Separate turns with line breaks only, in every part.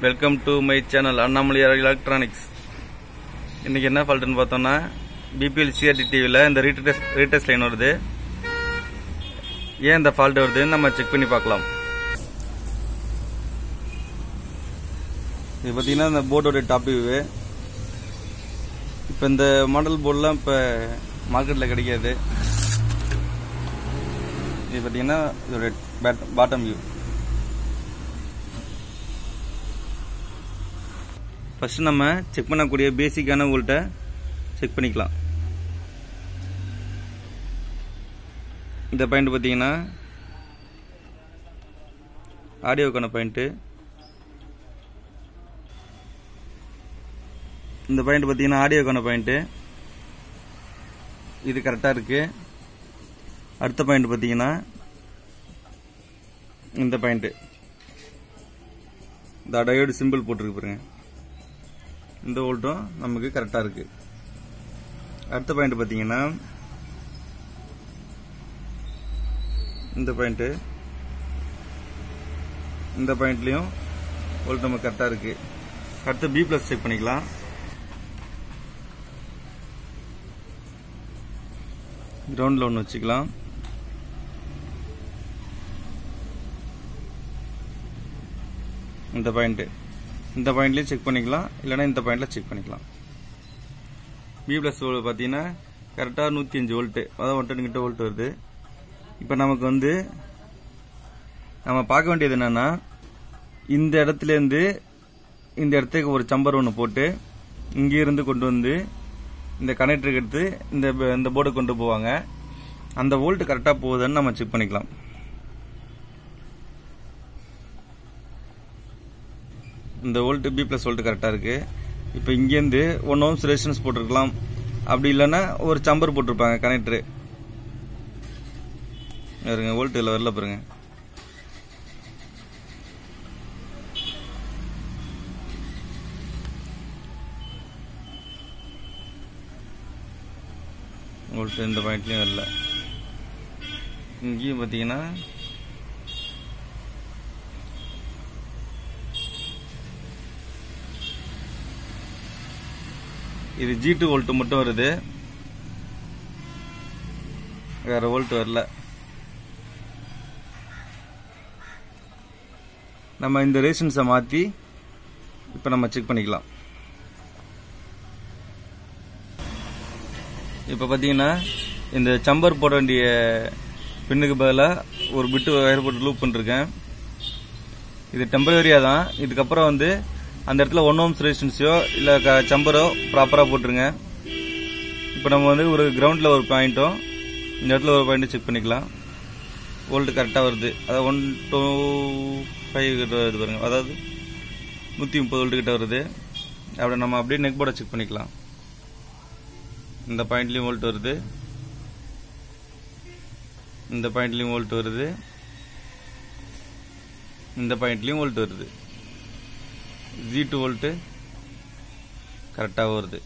welcome to my channel Annamalaiyar electronics இன்னைக்கு என்ன ஃபால்ட்டுன்னு பார்த்தோம்னா பிபிஎல் சிஆர்டி டிவியில் இந்த ரீடெஸ்ட் ரீடெஸ்ட் லைன் வருது ஏன் இந்த ஃபால்ட் வருதுன்னு நம்ம செக் பண்ணி பார்க்கலாம் இது பார்த்தீங்கன்னா இந்த போர்டோட டாப் வியூவு இப்போ இந்த மாடல் போர்டெலாம் இப்போ மார்க்கெட்டில் கிடைக்காது இது பார்த்தீங்கன்னா இதோட பாட்டம் வியூ ஃபர்ஸ்ட் நம்ம செக் பண்ணக்கூடிய பேசிக்கான வோல்ட்டை செக் பண்ணிக்கலாம் இந்த பாயிண்ட் பார்த்தீங்கன்னா ஆடியோக்கான பாயிண்ட்டு இந்த பாயிண்ட் பார்த்தீங்கன்னா ஆடியோக்கான பாயிண்ட்டு இது கரெக்டாக இருக்குது அடுத்த பாயிண்ட் பார்த்தீங்கன்னா இந்த பாயிண்ட் இந்த டயோடு சிம்பிள் போட்டிருக்கு பாருங்க இந்த வோல்ட்டும் நமக்கு கரெக்டாக இருக்கு அடுத்த பாயிண்ட் பார்த்தீங்கன்னா இந்த பாயிண்ட்டு இந்த பாயிண்ட்லையும் வோல்ட் நமக்கு கரெக்டாக இருக்கு அடுத்து பி ப்ளஸ் செக் பண்ணிக்கலாம் கிரவுண்டில் ஒன்று வச்சுக்கலாம் இந்த பாயிண்ட்டு இந்த பாயிண்ட்லேயும் செக் பண்ணிக்கலாம் இல்லைன்னா இந்த பாயிண்டில் செக் பண்ணிக்கலாம் பி ப்ளஸ் பார்த்தீங்கன்னா கரெக்டாக நூற்றி அஞ்சு வோல்ட்டு அதாவது ஒன் டென் கிட்ட வோல்ட் வருது இப்போ நமக்கு வந்து நம்ம பார்க்க வேண்டியது என்னன்னா இந்த இடத்துலேருந்து இந்த இடத்துக்கு ஒரு சம்பர் ஒன்று போட்டு இங்கேருந்து கொண்டு வந்து இந்த கனெக்டருக்கு எடுத்து இந்த இந்த போர்டு கொண்டு போவாங்க அந்த வோல்ட் கரெக்டாக போகுதுன்னு நம்ம செக் பண்ணிக்கலாம் இந்த வோல்ட் பி ப்ளஸ் வோல்ட் கரெக்டாக இருக்கு இப்போ இங்கேருந்து ஒன் ஓம்ஸ் ரெசிஸ்டன்ஸ் போட்டிருக்கலாம் அப்படி இல்லைன்னா ஒரு சம்பர் போட்டிருப்பாங்க கனெக்டரு இருங்க வோல்ட் இதில் வரல பாருங்க வோல்ட் இந்த பாயிண்ட்லையும் வரல இங்கேயும் பார்த்தீங்கன்னா இது ஜி டூ வோல்ட் மட்டும் வருது வேற வோல்ட் வரல நம்ம இந்த ரேஷன்ஸை மாற்றி இப்போ நம்ம செக் பண்ணிக்கலாம் இப்போ பார்த்தீங்கன்னா இந்த சம்பர் போட வேண்டிய பின்னுக்கு பதிலாக ஒரு பிட்டு வயர் போட்டு லூப் பண்ணிருக்கேன் இது டெம்பரரியாக தான் இதுக்கப்புறம் வந்து அந்த இடத்துல ஒன் ஓம்ஸ் ரெசிஸ்டன்ஸையோ இல்லை சம்பரோ ப்ராப்பராக போட்டுருங்க இப்போ நம்ம வந்து ஒரு கிரவுண்டில் ஒரு பாயிண்ட்டும் இந்த இடத்துல ஒரு பாயிண்ட்டும் செக் பண்ணிக்கலாம் வோல்ட் கரெக்டாக வருது அதாவது ஒன் டூ ஃபைவ் கிட்ட வருது பாருங்க அதாவது நூற்றி முப்பது வோல்ட் கிட்ட வருது அப்படி நம்ம அப்படியே நெக் போர்டை செக் பண்ணிக்கலாம் இந்த பாயிண்ட்லேயும் வோல்ட் வருது இந்த பாயிண்ட்லேயும் வோல்ட் வருது இந்த பாயிண்ட்லேயும் வோல்ட் வருது ஜி டூ வோல்ட்டு கரெக்டாக வருது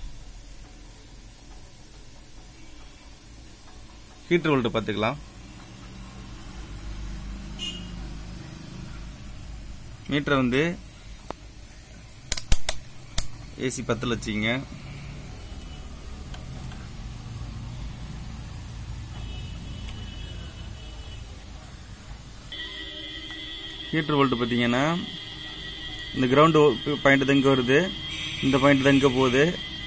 ஹீட்டர் வோல்ட் பார்த்துக்கலாம் மீட்டரை வந்து ஏசி பத்தில் வச்சுக்கிங்க ஹீட்டர் வோல்ட் பார்த்தீங்கன்னா இந்த கிரவுண்டு பாயிண்ட் தான் இங்கே வருது இந்த பாயிண்ட் தான் இங்கே போகுது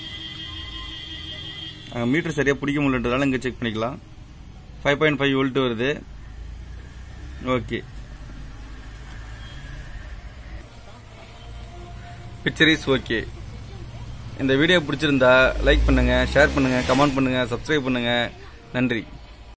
அங்கே மீட்டர் சரியாக பிடிக்க முடியலன்றதால இங்கே செக் பண்ணிக்கலாம் ஃபைவ் பாயிண்ட் ஃபைவ் வோல்ட் வருது ஓகே பிக்சர் இஸ் ஓகே இந்த வீடியோ பிடிச்சிருந்தா லைக் பண்ணுங்க ஷேர் பண்ணுங்க கமெண்ட் பண்ணுங்க சப்ஸ்கிரைப் பண்ணுங்க நன்றி